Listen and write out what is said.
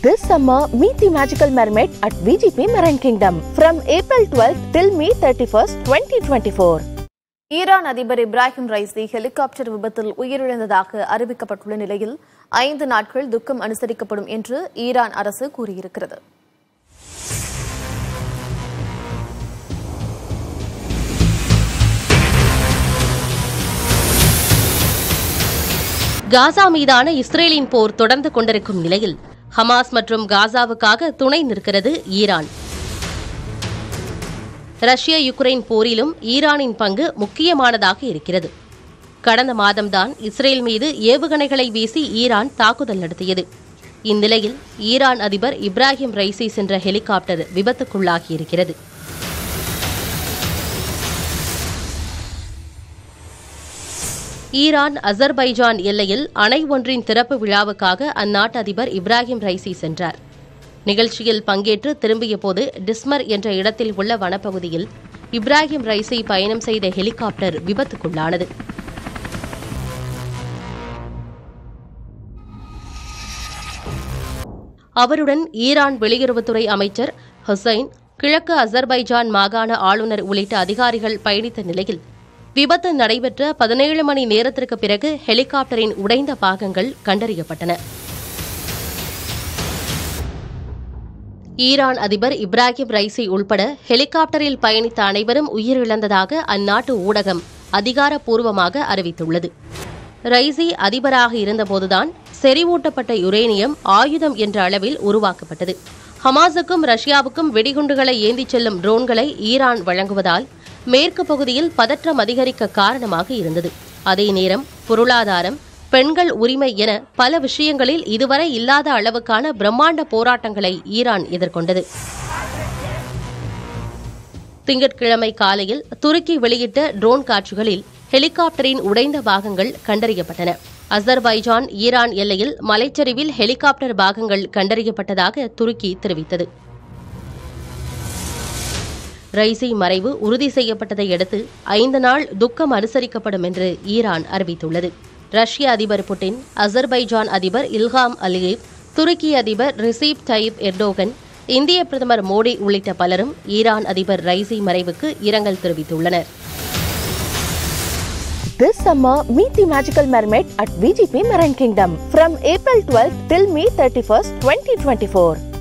This summer, meet the magical mermaid at VGP Marine Kingdom from April 12th till May 31st, 2024. Iran அதிபர் Ibrahim Raisi helicopter விபத்தில் உயிரிழந்ததாக அறிவிக்கப்பட்டுள்ள நிலையில் ஐந்து நாட்கள் துக்கம் அனுசரிக்கப்படும் என்று ஈரான் அரசு கூறியிருக்கிறது காசா மீதான இஸ்ரேலின் போர் தொடர்ந்து கொண்டிருக்கும் நிலையில் ஹமாஸ் மற்றும் காசாவுக்காக துணை நிற்கிறது ஈரான் ரஷ்ய யுக்ரைன் போரிலும் ஈரானின் பங்கு முக்கியமானதாக இருக்கிறது கடந்த மாதம்தான் இஸ்ரேல் மீது ஏவுகணைகளை வீசி ஈரான் தாக்குதல் நடத்தியது இந்நிலையில் ஈரான் அதிபர் இப்ராஹிம் ரைசி சென்ற ஹெலிகாப்டர் விபத்துக்குள்ளாகியிருக்கிறது ஈரான் அசர்பைஜான் எல்லையில் அணை ஒன்றின் திறப்பு விழாவுக்காக அந்நாட்டு அதிபர் இப்ராஹிம் ரைசி சென்றார் நிகழ்ச்சியில் பங்கேற்று திரும்பிய போது டிஸ்மர் என்ற இடத்தில் உள்ள வனப்பகுதியில் இப்ராஹிம் ரைசி பயணம் செய்த ஹெலிகாப்டர் விபத்துக்குள்ளானது அவருடன் ஈரான் வெளியுறவுத்துறை அமைச்சர் ஹுசைன் கிழக்கு அசர்பைஜான் மாகாண ஆளுநர் உள்ளிட்ட அதிகாரிகள் பயணித்த நிலையில் விபத்து நடைபெற்ற பதினேழு மணி நேரத்திற்கு பிறகு ஹெலிகாப்டரின் உடைந்த பாகங்கள் கண்டறியப்பட்டன ஈரான் அதிபர் இப்ராஹிம் ரைசி உள்பட ஹெலிகாப்டரில் பயணித்த அனைவரும் உயிரிழந்ததாக அந்நாட்டு ஊடகம் அதிகாரப்பூர்வமாக அறிவித்துள்ளது ரைசி அதிபராக இருந்தபோதுதான் செறிவூட்டப்பட்ட யுரேனியம் ஆயுதம் என்ற அளவில் உருவாக்கப்பட்டது ஹமாஸுக்கும் ரஷ்யாவுக்கும் வெடிகுண்டுகளை ஏந்திச் செல்லும் ட்ரோன்களை ஈரான் வழங்குவதால் மேற்கு பகுதியில் பதற்றம் அதிகரிக்க காரணமாக இருந்தது அதே நேரம் பொருளாதாரம் பெண்கள் உரிமை என பல விஷயங்களில் இதுவரை இல்லாத அளவுக்கான பிரம்மாண்ட போராட்டங்களை ஈரான் எதிர்கொண்டது திங்கட்கிழமை காலையில் துருக்கி வெளியிட்ட ட்ரோன் காட்சிகளில் ஹெலிகாப்டரின் உடைந்த பாகங்கள் கண்டறியப்பட்டன அசர்பைஜான் ஈரான் எல்லையில் மலைச்சரிவில் ஹெலிகாப்டர் பாகங்கள் கண்டறியப்பட்டதாக துருக்கி தெரிவித்தது ரைசி மறைவு உறுதி செய்யப்பட்டதை அடுத்து ஐந்து நாள் துக்கம் அனுசரிக்கப்படும் என்று ஈரான் அறிவித்துள்ளது ரஷ்ய அதிபர் புட்டின் அசர்பைஜான் அதிபர் இல்ஹாம் அலியேவ் துருக்கி அதிபர் ரிசீப் டைப் எர்டோகன் இந்திய பிரதமர் மோடி உள்ளிட்ட பலரும் ஈரான் அதிபர் ரைசி மறைவுக்கு இரங்கல் தெரிவித்துள்ளனர் This summer, meet the magical mermaid at VGP Marine Kingdom from April 12th till May 31st, 2024.